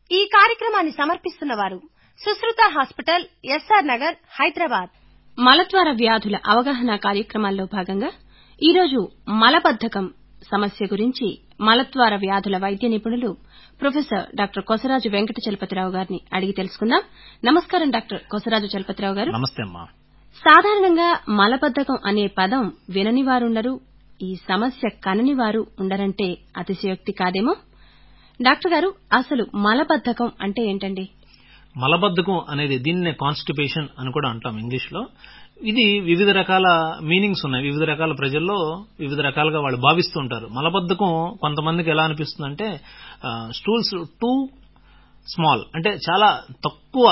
ఈ కార్యక్రమాన్ని సమర్పిస్తున్నవారు సుశ్రుత హాస్పిటల్ ఎస్ఆర్ నగర్ హైదరాబాద్ మలద్వార వ్యాధుల అవగాహన కార్యక్రమాల్లో భాగంగా ఈరోజు మలబద్ధకం సమస్య గురించి మలద్వార వ్యాధుల వైద్య నిపుణులు ప్రొఫెసర్ డాక్టర్ కొసరాజు వెంకట చలపతిరావు గారిని అడిగి తెలుసుకుందాం నమస్కారం డాక్టర్ కొసరాజు చలపతిరావు గారు నమస్తే అమ్మా సాధారణంగా మలబద్ధకం అనే పదం వినని వారుండరు ఈ సమస్య కనని వారు ఉండరంటే అతిశయోక్తి కాదేమో డాక్టర్ గారు అసలు మలబద్ధకం అంటే ఏంటండి మలబద్ధకం అనేది దీన్నే కాన్స్టిపేషన్ అని కూడా అంటాం ఇంగ్లీష్ లో ఇది వివిధ రకాల మీనింగ్స్ ఉన్నాయి వివిధ రకాల ప్రజల్లో వివిధ రకాలుగా వాళ్ళు భావిస్తూ ఉంటారు మలబద్ధకం కొంతమందికి ఎలా అనిపిస్తుందంటే స్టూల్స్ టూ స్మాల్ అంటే చాలా తక్కువ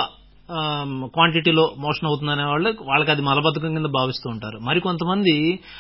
క్వాంటిటీలో మోషన్ అవుతుందనే వాళ్ళు వాళ్ళకి అది మలబద్ధకం కింద భావిస్తూ ఉంటారు మరి కొంతమంది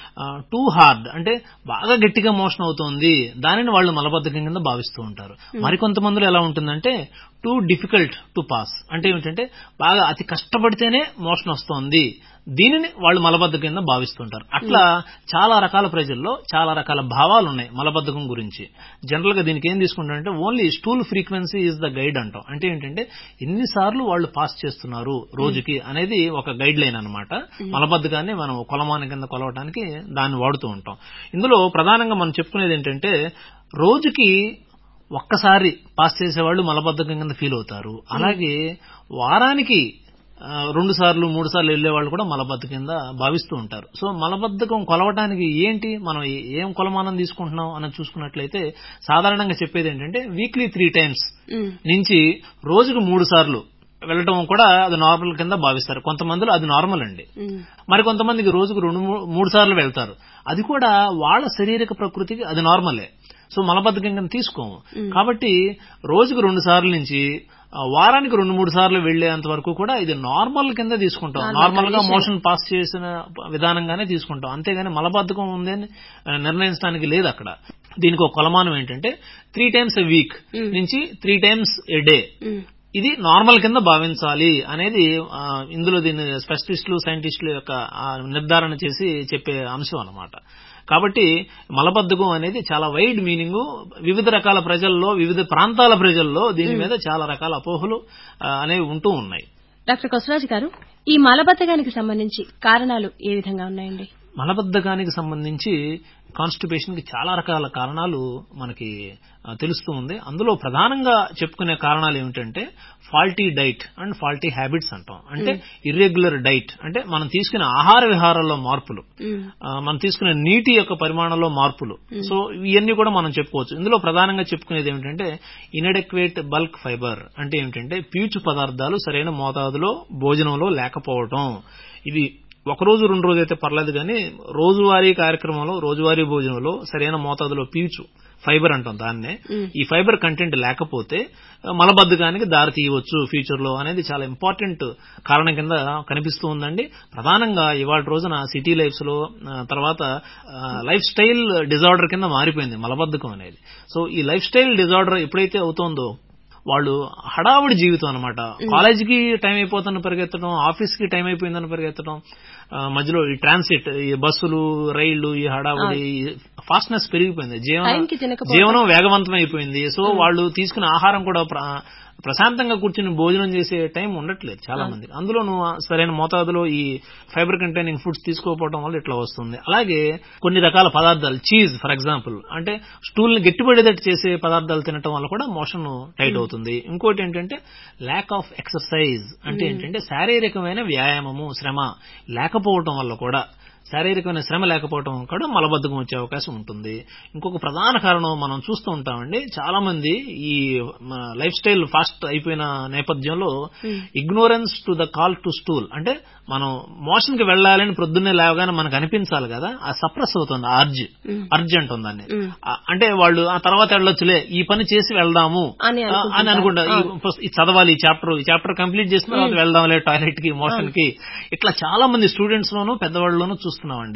టూ హార్డ్ అంటే బాగా గట్టిగా మోషన్ అవుతోంది దానిని వాళ్ళు మలబద్ధకం కింద భావిస్తూ ఉంటారు మరి కొంతమందిలో ఎలా ఉంటుందంటే టూ డిఫికల్ట్ టు పాస్ అంటే ఏమిటంటే బాగా అతి కష్టపడితేనే మోషన్ వస్తోంది దీనిని వాళ్ళు మలబద్ధకం కింద భావిస్తుంటారు అట్లా చాలా రకాల ప్రజల్లో చాలా రకాల భావాలు ఉన్నాయి మలబద్ధకం గురించి జనరల్ గా దీనికి ఏం తీసుకుంటారంటే only stool frequency is the guide అంటాం అంటే ఏంటంటే ఎన్నిసార్లు వాళ్ళు పాస్ చేస్తున్నారు రోజుకి అనేది ఒక గైడ్ లైన్ అనమాట మలబద్ధకాన్ని మనం కొలమాన కింద కొలవడానికి దాన్ని వాడుతూ ఉంటాం ఇందులో ప్రధానంగా మనం చెప్పుకునేది ఏంటంటే రోజుకి ఒక్కసారి పాస్ చేసేవాళ్ళు మలబద్ధకం కింద ఫీల్ అవుతారు అలాగే వారానికి రెండు సార్లు మూడు సార్లు వెళ్లే వాళ్ళు కూడా మలబద్ధకం కింద భావిస్తూ ఉంటారు సో మలబద్ధకం కొలవటానికి ఏంటి మనం ఏం కొలమానం తీసుకుంటున్నాం అని చూసుకున్నట్లయితే సాధారణంగా చెప్పేది ఏంటంటే వీక్లీ త్రీ టైమ్స్ నుంచి రోజుకు మూడు సార్లు వెళ్ళటం కూడా అది నార్మల్ కింద భావిస్తారు కొంతమందిలో అది నార్మల్ అండి మరి కొంతమందికి రోజుకు రెండు మూడు సార్లు వెళ్తారు అది కూడా వాళ్ళ శారీరక ప్రకృతికి అది నార్మలే సో మలబద్ధకం కింద తీసుకోము కాబట్టి రోజుకు రెండు సార్లు నుంచి వారానికి రెండు మూడు సార్లు వెళ్లేంత వరకు కూడా ఇది నార్మల్ కింద తీసుకుంటాం నార్మల్ గా మోషన్ పాస్ చేసిన విధానంగానే తీసుకుంటాం అంతేగాని మలబద్ధకం ఉందని నిర్ణయించడానికి లేదు అక్కడ దీనికి ఒక కొలమానం ఏంటంటే త్రీ టైమ్స్ ఎ వీక్ నుంచి త్రీ టైమ్స్ ఎ డే ఇది నార్మల్ కింద భావించాలి అనేది ఇందులో దీన్ని స్పెషలిస్టులు సైంటిస్టుల యొక్క నిర్ధారణ చేసి చెప్పే అంశం అనమాట కాబట్టి మలబద్ధకం అనేది చాలా వైడ్ మీనింగ్ వివిధ రకాల ప్రజల్లో వివిధ ప్రాంతాల ప్రజల్లో దీని మీద చాలా రకాల అపోహలు అనేవి ఉంటూ ఉన్నాయి డాక్టర్ కొసరాజు గారు ఈ మలబద్ధకానికి సంబంధించి కారణాలు ఏ విధంగా ఉన్నాయండి మలబద్ధకానికి సంబంధించి కాన్స్టిపేషన్ కి చాలా రకాల కారణాలు మనకి తెలుస్తూ ఉంది అందులో ప్రధానంగా చెప్పుకునే కారణాలు ఏమిటంటే faulty diet and faulty habits అంటాం అంటే ఇర్రెగ్యులర్ డైట్ అంటే మనం తీసుకునే ఆహార విహారాల్లో మార్పులు మనం తీసుకునే నీటి యొక్క పరిమాణంలో మార్పులు సో ఇవన్నీ కూడా మనం చెప్పుకోవచ్చు ఇందులో ప్రధానంగా చెప్పుకునేది ఏమిటంటే ఇన్అడెక్వేట్ బల్క్ ఫైబర్ అంటే ఏమిటంటే పీచు పదార్థాలు సరైన మోతాదులో భోజనంలో లేకపోవటం ఇవి ఒక రోజు రెండు రోజు అయితే పర్లేదు కానీ రోజువారీ కార్యక్రమంలో రోజువారీ భోజనంలో సరైన మోతాదులో పీచు ఫైబర్ అంటాం దాన్నే ఈ ఫైబర్ కంటెంట్ లేకపోతే మలబద్ధకానికి దారి తీయవచ్చు ఫ్యూచర్ లో అనేది చాలా ఇంపార్టెంట్ కారణం కింద కనిపిస్తూ ఉందండి ప్రధానంగా ఇవాళ రోజున సిటీ లైఫ్స్ లో తర్వాత లైఫ్ స్టైల్ డిజార్డర్ కింద మారిపోయింది మలబద్ధకం అనేది సో ఈ లైఫ్ స్టైల్ డిజార్డర్ ఎప్పుడైతే అవుతోందో వాళ్ళు హడావుడి జీవితం అనమాట కాలేజీకి టైం అయిపోతున్న పరిగెత్తడం ఆఫీస్ కి టైం అయిపోయిందని పరిగెత్తడం మధ్యలో ఈ ట్రాన్సిట్ ఈ బస్సులు రైళ్లు ఈ హడావుడి ఫాస్ట్నెస్ పెరిగిపోయింది జీవనం వేగవంతం అయిపోయింది సో వాళ్ళు తీసుకునే ఆహారం కూడా ప్రశాంతంగా కూర్చుని భోజనం చేసే టైం ఉండట్లేదు చాలా మంది అందులోనూ సరైన మోతాదులో ఈ ఫైబర్ కంటైనింగ్ ఫుడ్స్ తీసుకోకపోవడం వల్ల ఇట్లా వస్తుంది అలాగే కొన్ని రకాల పదార్థాలు చీజ్ ఫర్ ఎగ్జాంపుల్ అంటే స్టూల్ ని గట్టిపడేటట్టు చేసే పదార్థాలు తినటం వల్ల కూడా మోషన్ టైట్ అవుతుంది ఇంకోటి ఏంటంటే ల్యాక్ ఆఫ్ ఎక్సర్సైజ్ అంటే ఏంటంటే శారీరకమైన వ్యాయామము శ్రమ లేకపోవటం వల్ల కూడా శారీరకమైన శ్రమ లేకపోవడం కూడా మలబద్ధకం వచ్చే అవకాశం ఉంటుంది ఇంకొక ప్రధాన కారణం మనం చూస్తూ ఉంటామండి చాలా మంది ఈ లైఫ్ స్టైల్ ఫాస్ట్ అయిపోయిన నేపథ్యంలో ignorance to the call to stool అంటే మనం మోషన్ కి వెళ్ళాలని ప్రొద్దున్నే లేవగానే మనకు అనిపించాలి కదా ఆ సప్రెస్ అవుతుంది అర్జ్ అర్జ్ అంటుంది దాన్ని అంటే వాళ్ళు ఆ తర్వాత వెళ్ళొచ్చులే ఈ పని చేసి వెళ్దాము అని అనుకుంటా చదవాలి ఈ చాప్టర్ ఈ చాప్టర్ కంప్లీట్ చేసిన తర్వాత వెళ్దాంలే టాయిలెట్ కి మోషన్ కి ఇట్లా చాలా మంది స్టూడెంట్స్ లోను పెద్దవాళ్ళలోనూ చూస్తున్నామండి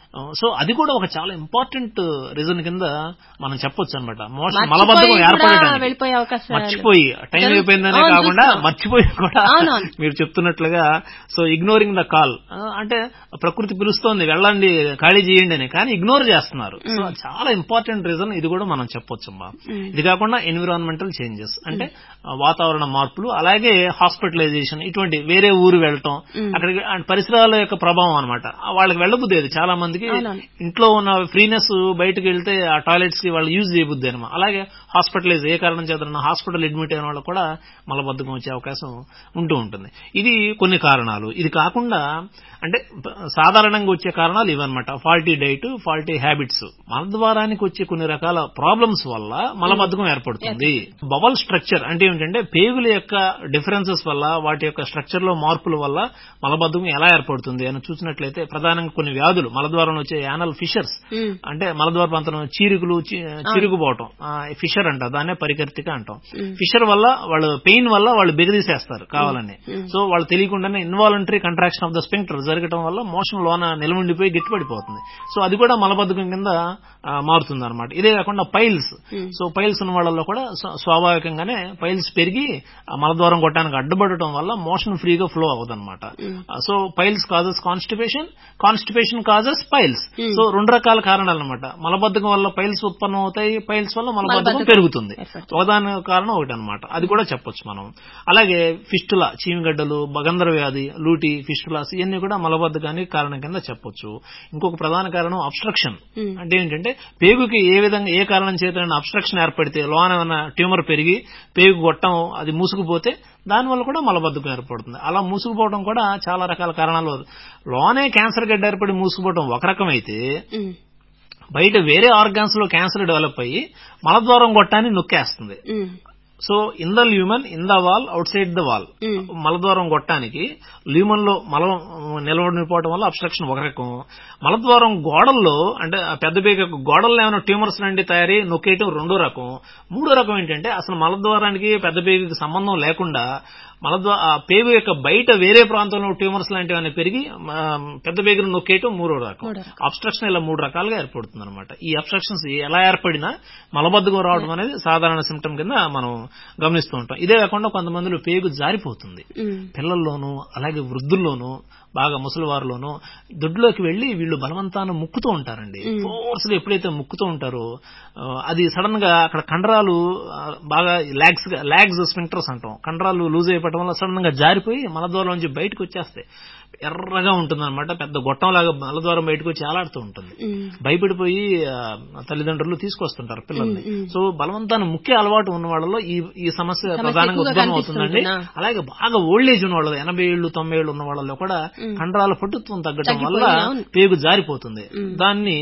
సో అది కూడా ఒక చాలా ఇంపార్టెంట్ రీజన్ కింద మనం చెప్పొచ్చు అనమాట మోషన్ మర్చిపోయి మలబద్ధకం కూడా ఏర్పడడానికి వెళ్ళిపోయే అవకాశాలు. మర్చిపోయి టైం జరుగు- అయిపోయిందనే అవును, కాకుండా చూస్తున్నాం. మర్చిపోయి కూడా అవునవును. మీరు చెప్తున్నట్లుగా సో ఇగ్నోరింగ్ ద కాల్ అంటే ప్రకృతి పిలుస్తోంది వెళ్ళండి ఖాళీ చేయండి అని కానీ ఇగ్నోర్ చేస్తున్నారు సో చాలా ఇంపార్టెంట్ రీజన్ ఇది కూడా మనం చెప్పొచ్చమ్మా ఇది కాకుండా ఎన్విరాన్మెంటల్ చేంజెస్ అంటే ఆ, వాతావరణ మార్పులు అలాగే హాస్పిటలైజేషన్ ఇటువంటి వేరే ఊరు వెళ్ళటం అక్కడికి ఆ పరిసరాల యొక్క ప్రభావం అనమాట వాళ్ళకి వెళ్ళబుద్ది అది చాలా మందికి అవునవును. ఇంట్లో ఉన్న ఫ్రీనెస్ బయటకు వెళ్తే ఆ టాయిలెట్స్ కి వాళ్ళు యూజ్ చేయబుద్ది అనమాట అలాగే హాస్పిటలైజ్ ఏ కారణం చేతన హాస్పిటల్ అడ్మిట్ అయిన వాళ్ళకి కూడా మలబద్ధకం వచ్చే అవకాశం ఉంటూ ఉంటుంది ఇది కొన్ని కారణాలు ఇది కాకుండా అంటే ప- సాధారణంగా వచ్చే కారణాలు ఇవన్నమాట ఫాల్టీ డైట్ ఫాల్టీ హ్యాబిట్స్ మలద్వారానికి వచ్చే కొన్ని రకాల ప్రాబ్లమ్స్ వల్ల మలబద్ధకం ఏర్పడుతుంది బబల్ స్ట్రక్చర్ అంటే ఏమిటంటే పేగుల యొక్క డిఫరెన్సెస్ వల్ల వాటి యొక్క స్ట్రక్చర్ లో మార్పుల వల్ల మలబద్ధకం ఎలా ఏర్పడుతుంది అని చూసినట్లయితే ప్రధానంగా కొన్ని వ్యాధులు మలద్వారంలో వచ్చే యానల్ ఫిషర్స్ ఉమ్. అంటే మలద్వార ప్రాంతం చీరుకులు చి- చిరుగుపోవటం ఫిషర్ అంటారు దాన్నే పరికర్తిక అంటాం ఫిషర్ వల్ల వాళ్ళు పెయిన్ వల్ల వాళ్ళు బిగదీసేస్తారు కావాలని సో వాళ్ళు తెలియకుండానే involuntary contraction of the sphincter జరగడం వల్ల మోషన్ లోన నిలవండిపోయి గట్టిపడిపోతుంది సో అది కూడా మలబద్ధకం కింద మారుతుంది అనమాట ఇదే కాకుండా పైల్స్ సో పైల్స్ ఉన్న వాళ్ళలో కూడా స్వ- స్వాభావికంగానే పైల్స్ పెరిగి ఆ మలద్వారం కొట్టడానికి అడ్డుపడటం వల్ల మోషన్ ఫ్రీగా ఫ్లో అవ్వదు అనమాట so piles causes constipation constipation causes piles so రెండు రకాల కారణాలు అనమాట మలబద్ధకం వల్ల పైల్స్ ఉత్పన్నం అవుతాయి పైల్స్ వల్ల మలబద్ధకం మలబద్ధకం పెరుగుతుంది ఏర్పడుతుంది. ఒకదాని కారణం ఒకటి అనమాట అది కూడా చెప్పొచ్చు మనం అలాగే ఫిస్టులా చీమిగడ్డలు బగంధర వ్యాధి లూటి ఫిస్టులాస్ ఇవన్నీ కూడా మలబద్ధకానికి కారణం కింద చెప్పొచ్చు ఇంకొక ప్రధాన కారణం అబ్స్ట్రక్షన్ Hmm. అంటే ఏంటంటే పేగుకి ఏ విధంగా ఏ కారణం చేత అబ్స్ట్రక్షన్ ఏర్పడితే లోన ఏమైనా ట్యూమర్ పెరిగి పేగు గొట్టం అది మూసుకుపోతే దానివల్ల కూడా మలబద్ధకం ఏర్పడుతుంది అలా మూసుకుపోవడం కూడా చాలా రకాల కారణాలు లోనే క్యాన్సర్ గడ్డ ఏర్పడి మూసుకుపోవడం ఒక రకం అయితే ఉమ్. బయట వేరే ఆర్గాన్స్ లో క్యాన్సర్ డెవలప్ అయ్యి మలద్వారం గొట్టాన్ని నొక్కేస్తుంది um. So in the lumen in the wall outside the wall Mm. మలద్వారం కొట్టడానికి ల్యూమన్ లో మలం నిలబడిపోవడం వల్ల అబ్స్ట్రక్షన్ ఒక రకం మలద్వారం గోడల్లో అంటే ఆ పెద్ద పేగ గోడల్లో ఏమైనా ట్యూమర్స్ నుండి తయారీ నొక్కేయటం రెండో రకం మూడో రకం ఏంటంటే అసలు మలద్వారానికి పెద్ద పేగుకి సంబంధం లేకుండా మలద్వా ఆ పేగు యొక్క బయట వేరే ప్రాంతంలో ట్యూమర్స్ లాంటివన్నీ పెరిగి ఆ, పెద్ద పేగును నొక్కేయటం మూడో రకం మూడో రకం. అబ్స్ట్రక్షన్ ఇలా మూడు రకాలుగా ఏర్పడుతుంది అనమాట ఈ అబ్స్ట్రక్షన్స్ ఎలా ఏర్పడినా మలబద్ధకం రావడం అనేది సాధారణ సిమ్టమ్ కింద మనం గమనిస్తూ ఉంటాం ఇదే కాకుండా కొంతమందిలో పేగు జారిపోతుంది ఉమ్. పిల్లల్లోనూ అలాగే వృద్ధుల్లోనూ బాగా ముసలివారిలోనూ దొడ్లోకి వెళ్లి వీళ్ళు బలవంతాన ముక్కుతూ ఉంటారండి ఫోర్స్ ఎప్పుడైతే ముక్కుతూ ఉంటారో ఆ, అది సడన్ గా అక్కడ కండరాలు ఆ, బాగా లాగ్స్ లాగ్స్ స్పింక్టర్స్ అంటాం కండరాలు లూజ్ అయిపోవడం వల్ల సడన్ గా జారిపోయి మలద్వారం నుంచి బయటకు వచ్చేస్తాయి ఎర్రగా ఉంటుంది పెద్ద గొట్టం లాగా మలద్వారం బయటకు వచ్చి ఏలాడుతూ ఉంటుంది ఉమ్. భయపడిపోయి ఆ, తల్లిదండ్రులు తీసుకొస్తుంటారు పిల్లల్ని ఉమ్, ఉమ్. సో బలవంతాన ముఖ్య అలవాటు ఉన్న వాళ్ళలో ఈ ఈ సమస్య సమస్య ప్రధానంగా ఎక్కువగా ఉద్భవం అవుతుందండి కనిపిస్తుంటుందా? అలాగే బాగా ఓల్డ్ ఏజ్ ఉన్న వాళ్ళు ఎనభై ఏళ్ళు తొంభై ఏళ్ళు ఉన్న వాళ్ళలో కూడా కండరాల పటుత్వం తగ్గడం తగ్గిపోయి, వల్ల అవును. పేగు జారిపోతుంది దాన్ని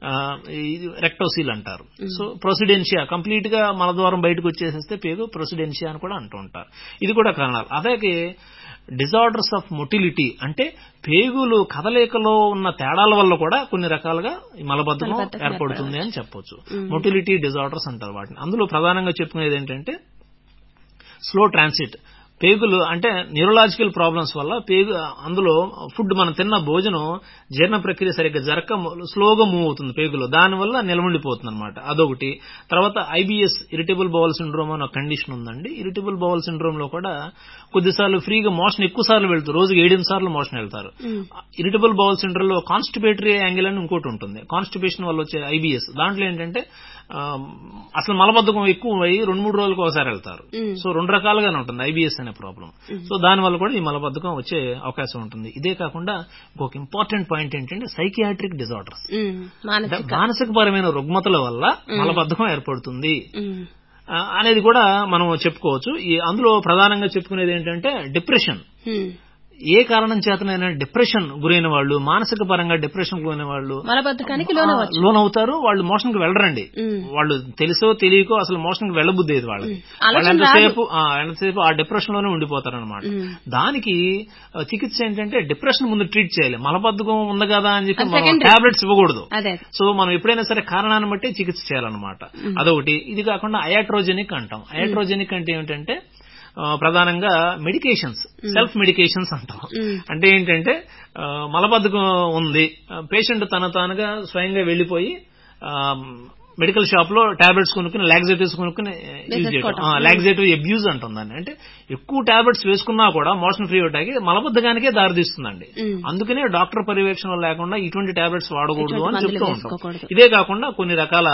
రెక్టోసీల్ అంటారు సో ప్రొసిడెన్షియా కంప్లీట్ గా మన ద్వారం బయటకు వచ్చేసేస్తే పేగు ప్రొసిడెన్షియా అని కూడా అంటూ ఉంటారు ఇది కూడా కారణాలు అలాగే డిజార్డర్స్ ఆఫ్ మొటిలిటీ అంటే పేగులు కదలికలో ఉన్న తేడాల వల్ల కూడా కొన్ని రకాలుగా ఈ మలబద్ధకం మలబద్ధకం ఏర్పడుతుంది అని చెప్పొచ్చు మొటిలిటీ డిజార్డర్స్ అంటారు వాటిని అందులో ప్రధానంగా చెప్పుకునేది ఏంటంటే స్లో ట్రాన్సిట్ పేగులు అంటే న్యూరలాజికల్ ప్రాబ్లమ్స్ వల్ల పేగు అందులో ఫుడ్ మనం తిన్న భోజనం జీర్ణ ప్రక్రియ సరిగ్గా జరగక స్లోగా మూవ్ అవుతుంది పేగులో దానివల్ల నిలవండిపోతుంది అనమాట అదొకటి తర్వాత ఐబిఎస్ ఇరిటబుల్ బౌల్ సిండ్రోమ్ అని ఒక కండిషన్ ఉందండి ఇరిటబుల్ బౌల్ సిండ్రోమ్ లో కూడా కొద్దిసార్లు ఫ్రీగా మోషన్ ఎక్కువ సార్లు వెళ్తారు రోజుకి ఏడెనిమిది సార్లు మోషన్ వెళ్తారు ఇరిటబుల్ బౌల్ సిండ్రోమ్ లో కాన్స్టిపేటరీ యాంగిల్ అని ఇంకోటి ఉంటుంది కాన్స్టిపేషన్ వల్ల వచ్చే ఐబిఎస్ దాంట్లో ఏంటంటే ఆ, అసలు మలబద్ధకం ఎక్కువ అయ్యి రెండు మూడు రోజులకు ఒకసారి వెళ్తారు మ్మ్. సో రెండు రకాలుగానే ఉంటుంది ఐబిఎస్ అనే ప్రాబ్లం సో దాని వల్ల కూడా ఈ మలబద్ధకం వచ్చే అవకాశం ఉంటుంది ఇదే కాకుండా ఇంకొక ఇంపార్టెంట్ పాయింట్ ఏంటంటే సైకియాట్రిక్ డిజార్డర్స్ ఉమ్. మానసిక మానసిక పరమైన రుగ్మతల వల్ల మలబద్ధకం ఏర్పడుతుంది ఉమ్. ఆ, అనేది కూడా మనం చెప్పుకోవచ్చు ఈ అందులో ప్రధానంగా చెప్పుకునేది ఏంటంటే డిప్రెషన్ ఉమ్. ఏ కారణం చేతనైనా డిప్రెషన్ గురైన వాళ్ళు మానసిక పరంగా డిప్రెషన్ గురైన వాళ్ళు మలబద్ధకానికి లోనవచ్చు లోన్ అవుతారు వాళ్ళు మోషన్ కి వెళ్ళరండి ఉమ్. వాళ్ళు తెలుసో తెలియకో అసలు మోషన్ కి వెళ్ళబుద్దేది వాళ్ళకి ఆలోచన వాళ్ళు ఎంతసేపు ఆ, ఎంతసేపు ఆ డిప్రెషన్ లోనే ఉండిపోతారు అనమాట ఉమ్. దానికి ఆ, చికిత్స ఏంటంటే డిప్రెషన్ ముందు ట్రీట్ చేయాలి మలబద్ధకం ఉంది కదా అని చెప్పి అది మనం secondary. టాబ్లెట్స్ ఇవ్వకూడదు అదే సో మనం ఎప్పుడైనా సరే కారణాన్ని బట్టి చికిత్స చేయాలన్నమాట అదొకటి ఇది కాకుండా అయాట్రోజెనిక్ అంటాం అయాట్రోజెనిక్ అంటే ఏమిటంటే ఆ, ప్రధానంగా మెడికేషన్స్ సెల్ఫ్ మెడికేషన్స్ అంటాం అంటే ఏంటంటే ఆ, మలబద్ధకం ఉంది పేషెంట్ తన తానుగా స్వయంగా వెళ్లిపోయి మెడికల్ షాప్ లో టాబ్లెట్స్ కొనుక్కుని లాక్సేటివ్స్ కొనుక్కుని యూజ్ చేయడం లాక్సేటివ్ అబ్యూజ్ అంటాం దాన్ని అంటే ఎక్కువ టాబ్లెట్స్ వేసుకున్నా కూడా మోషన్ ఫ్రీ అవటానికి మలబద్ధకానికే దారితీస్తుందండి అందుకనే డాక్టర్ పర్యవేక్షణ లేకుండా ఇటువంటి టాబ్లెట్స్ వాడకూడదు అని మందులు చెప్తూ ఉంటాం వేసుకోకూడదు. ఇదే కాకుండా కొన్ని రకాల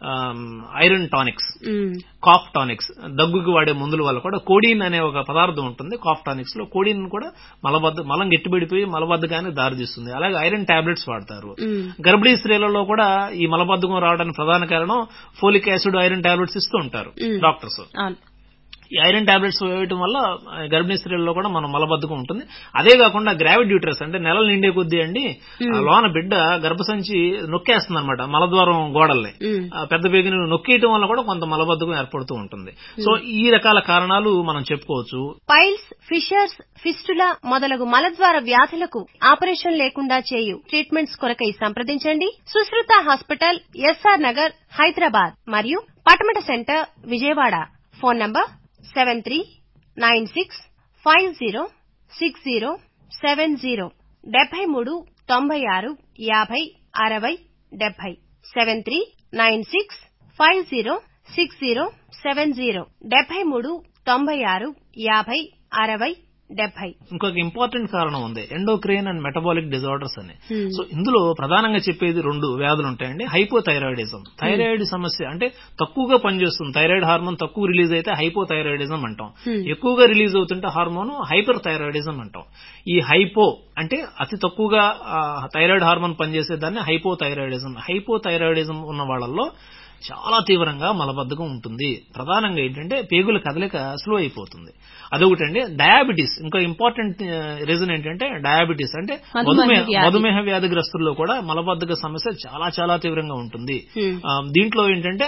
ఐరన్ టానిక్స్ కాఫ్ టానిక్స్ దగ్గుకి వాడే మందుల వల్ల కూడా కోడిన్ అనే ఒక పదార్థం ఉంటుంది కాఫ్ టానిక్స్ లో కోడిన్ కూడా మలబద్ధ మలం గట్టిపడిపోయి మలబద్ధకానికి దారితీస్తుంది అలాగే ఐరన్ టాబ్లెట్స్ వాడతారు గర్భిణీ స్త్రీలలో కూడా ఈ మలబద్ధకం రావడానికి ప్రధాన కారణం ఫోలిక్ యాసిడ్ ఐరన్ టాబ్లెట్స్ ఇస్తూ ఉంటారు డాక్టర్స్ అవును ఈ ఐరన్ టాబ్లెట్స్ వేయటం వల్ల ఆ, గర్భిణీ స్త్రీలలో కూడా మనం మలబద్ధకం ఉంటుంది అదే కాకుండా గ్రావిడ్ యూట్రస్ అంటే నెలలు నిండే కొద్దీ అండి ఆ లోన బిడ్డ గర్భసంచి నొక్కేస్తుంది అనమాట మలద్వారం గోడల్ని ఆ, పెద్ద పేగుని నొక్కేయటం వల్ల కూడా కొంత మలబద్ధకం ఏర్పడుతూ ఉంటుంది సో ఈ రకాల కారణాలు మనం చెప్పుకోవచ్చు పైల్స్ ఫిషర్స్ ఫిస్టులా మొదలగు మలద్వార వ్యాధులకు ఆపరేషన్ లేకుండా చేయు ట్రీట్మెంట్స్ కొరకై సంప్రదించండి సుశ్రుత హాస్పిటల్ ఎస్ఆర్ నగర్ హైదరాబాద్ మరియు Patamata center Vijayawada phone number seven three nine six five zero six zero seven zero డెబ్బై మూడు తొంభై ఆరు యాభై అరవై డెబ్బై seven three nine six five zero six zero seven zero డెబ్బై మూడు తొంభై ఆరు యాభై అరవై డెబ్బై ఇంకొక ఇంపార్టెంట్ కారణం ఉంది ఎండోక్రైన్ అండ్ మెటబాలిక్ డిజార్డర్స్ అని సో ఇందులో ప్రధానంగా చెప్పేది రెండు వ్యాధులు ఉంటాయండి హైపోథైరాయిడిజం థైరాయిడ్ సమస్య అంటే తక్కువగా పనిచేస్తుంది థైరాయిడ్ హార్మోన్ తక్కువ రిలీజ్ అయితే హైపోథైరాయిడిజం అంటాం ఎక్కువగా రిలీజ్ అవుతుంటే హార్మోన్ హైపర్ థైరాయిడిజం అంటాం ఈ హైపో అంటే అతి తక్కువగా ఆ, థైరాయిడ్ హార్మోన్ పనిచేసే దాన్ని హైపోథైరాయిడిజం హైపోథైరాయిడిజం ఉన్న వాళ్ళల్లో చాలా తీవ్రంగా మలబద్ధకం ఉంటుంది ప్రధానంగా ఏంటంటే పేగుల కదలిక స్లో అయిపోతుంది అదొకటండి డయాబెటీస్ ఇంకో ఇంపార్టెంట్ రీజన్ ఏంటంటే డయాబెటీస్ అంటే మధుమేహ మధుమేహ వ్యాధి. మధుమేహ వ్యాధిగ్రస్తుల్లో కూడా మలబద్ధక సమస్య చాలా చాలా తీవ్రంగా ఉంటుంది ఆ, దీంట్లో ఏంటంటే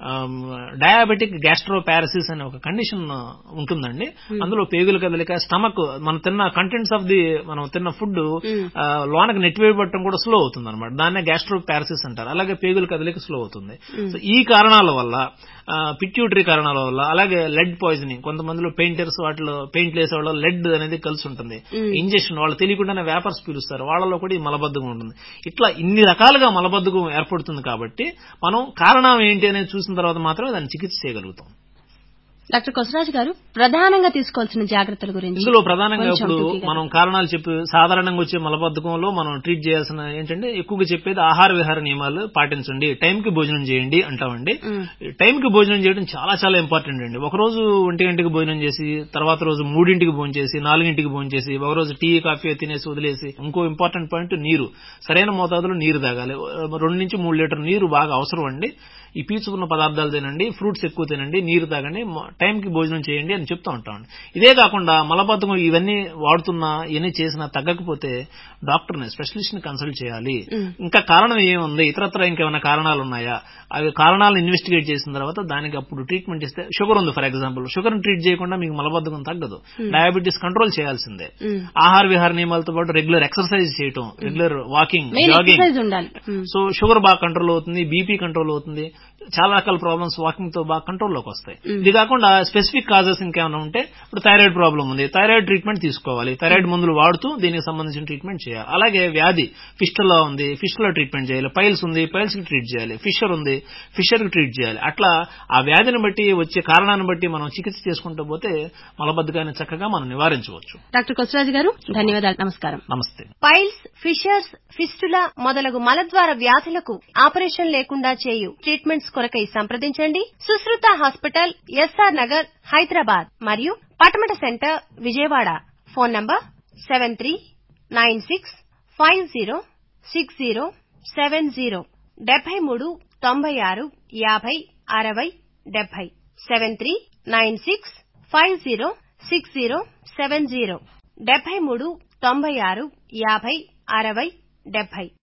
డయాబెటిక్ గ్యాస్ట్రోపారసిస్ అనే ఒక కండిషన్ ఉంటుందండి అందులో పేగుల కదలిక స్టమక్ మనం తిన్న కంటెంట్స్ ఆఫ్ ది మనం తిన్న ఫుడ్ లోనకి నెట్టివేయబట్టడం కూడా స్లో అవుతుంది అనమాట దాన్నే గ్యాస్ట్రోపారసిస్ అంటారు అలాగే పేగుల కదలిక స్లో అవుతుంది సో ఈ కారణాల వల్ల పిట్యూటరీ కారణాల వల్ల అలాగే లెడ్ పాయిజనింగ్ కొంతమందిలో పెయింటర్స్ వాటిలో పెయింట్ వేసే వాళ్ళు లెడ్ అనేది కలిసి ఉంటుంది ఇంజెక్షన్ వాళ్ళు తెలియకుండానే వేపర్స్ పీలుస్తారు వాళ్ళలో కూడా ఈ మలబద్ధకం ఉంటుంది ఇట్లా ఇన్ని రకాలుగా మలబద్ధకం ఏర్పడుతుంది కాబట్టి మనం కారణం ఏంటి అనేది చూసిన తర్వాత మాత్రమే దాన్ని చికిత్స చేయగలుగుతాం డాక్టర్ కొసరాజు గారు ప్రధానంగా తీసుకోవాల్సిన జాగ్రత్తల గురించి ఇందులో ప్రధానంగా కొంచెం ఇప్పుడు టూకీగా మనం కారణాలు చెప్పి సాధారణంగా వచ్చే మలబద్ధకంలో మనం ట్రీట్ చేయాల్సిన ఏంటంటే ఎక్కువగా చెప్పేది ఆహార విహార నియమాలు పాటించండి టైం కి భోజనం చేయండి అంటామండి టైం కి భోజనం చేయడం చాలా చాలా ఇంపార్టెంట్ అండి ఒక రోజు ఒంటి గంటకి భోజనం చేసి తర్వాత రోజు మూడింటికి భోజనం చేసి నాలుగింటికి భోజనం చేసి ఒక రోజు టీ కాఫీ తినేసి వదిలేసి ఇంకో ఇంపార్టెంట్ పాయింట్ నీరు సరైన మోతాదులో నీరు తాగాలి రెండు నుంచి మూడు లీటర్ నీరు బాగా అవసరం అండి ఈ పీచుకున్న పదార్థాలు తినండి ఫ్రూట్స్ ఎక్కువ తినండి నీరు తాగండి మ- టైంకి భోజనం చేయండి అని చెప్తూ ఉంటాం ఇదే కాకుండా మలబద్ధకం ఇవన్నీ వాడుతున్నా ఇవన్నీ చేసినా తగ్గకపోతే డాక్టర్ని స్పెషలిస్ట్ ని కన్సల్ట్ చేయాలి ఇంకా కారణం ఏముంది ఇతరత్ర ఇంకేమైనా కారణాలు ఉన్నాయా అవి కారణాలను ఇన్వెస్టిగేట్ చేసిన తర్వాత దానికి అప్పుడు ట్రీట్మెంట్ ఇస్తే షుగర్ ఉంది ఫర్ ఎగ్జాంపుల్ షుగర్ ట్రీట్ చేయకుండా మీకు మలబద్ధకం తగ్గదు డయాబెటీస్ కంట్రోల్ చేయాల్సిందే ఆహార విహార నియమాలతో పాటు రెగ్యులర్ ఎక్సర్సైజ్ చేయటం regular walking main jogging exercise ఉండాలి ఉమ్. సో షుగర్ బాగా కంట్రోల్ అవుతుంది బీపీ కంట్రోల్ అవుతుంది చాలా రకాల ప్రాబ్లమ్స్ వాకింగ్ తో బాగా కంట్రోల్లోకి వస్తాయి ఇది కాకుండా స్పెసిఫిక్ కాజెస్ ఇంకేమైనా ఉంటే ఇప్పుడు థైరాయిడ్ ప్రాబ్లం ఉంది థైరాయిడ్ ట్రీట్మెంట్ తీసుకోవాలి థైరాయిడ్ మందులు వాడుతూ దీనికి సంబంధించిన ట్రీట్మెంట్ చేయాలి అలాగే వ్యాధి ఫిస్టులా ఉంది ఫిస్టులో ట్రీట్మెంట్ చేయాలి పైల్స్ ఉంది పైల్స్ కి ట్రీట్ చేయాలి ఫిషర్ ఉంది ఫిషర్ కి ట్రీట్ చేయాలి అట్లా ఆ వ్యాధిని బట్టి వచ్చే కారణాన్ని బట్టి మనం చికిత్స చేసుకుంటూ పోతే మలబద్ధకాన్ని చక్కగా మనం నివారించవచ్చు డాక్టర్ కొసరాజు గారు ధన్యవాదాలు నమస్కారం నమస్తే పైల్స్ ఫిషర్స్ ఫిస్టులా మొదలగు మలద్వార వ్యాధులకు ఆపరేషన్ లేకుండా చేయు ట్రీట్మెంట్స్ కొరకై సంప్రదించండి సుశ్రుత హాస్పిటల్ ఎస్ఆర్ నగర్ హైదరాబాద్ మరియు Patamata center Vijayawada phone number seven three nine six five zero six zero seven zero డెబ్బై మూడు తొంభై ఆరు యాభై అరవై డెబ్బై seven three nine six five zero six zero seven zero డెబ్బై మూడు తొంభై ఆరు యాభై అరవై డెబ్బై